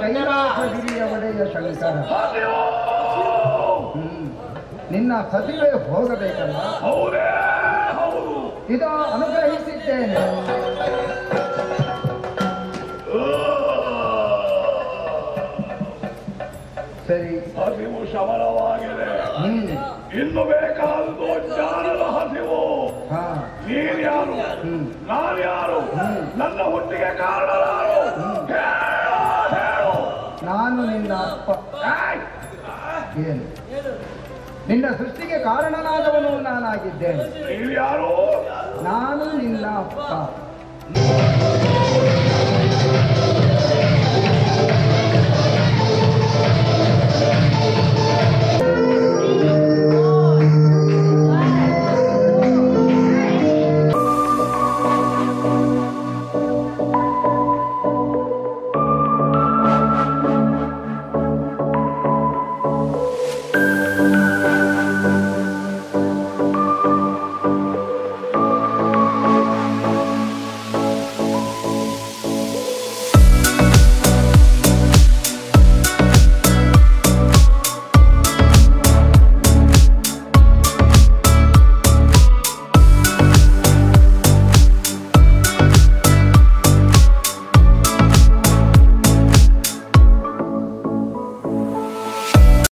ಕೈಲಾಸಗಿರಿಯ ಒಡೆಯ ಶಂಕರ ಸಾಧ್ಯವೋ? ಹ್ಮ್. ನಿನ್ನ ಸತಿವೆ ಹೋಗಬೇಕಲ್ಲ ಹೌದೇ ಹೌದು ಇದು ಅನುಗ್ರಹಿಸಿದ್ದೇನೆ ಸರಿ ಹಸಿವು ಶಮನವಾಗಿದೆ ಹ್ಮ್ ಇನ್ನು ಬೇಕಾದದ್ದು ಜ್ಞಾನದ ಹಸಿವು ಹಾ ನೀನ್ ಯಾರು ಹ್ಮ್ ನಾನು ಯಾರು ಹ್ಮ್. ನನ್ನ ಹುಟ್ಟಿಗೆ ಕಾರಣರಾರು ಹೇಳು, ಹೇಳು. ನಾನು ನಿನ್ನ ಅಪ್ಪ ಏಯ್! ಏನು ನಿನ್ನ ಸೃಷ್ಟಿಗೆ ಕಾರಣನಾದವನು ನಾನಾಗಿದ್ದೇನೆ ನೀನ್ ಯಾರು ನಾನು ನಿನ್ನ ಅಪ್ಪ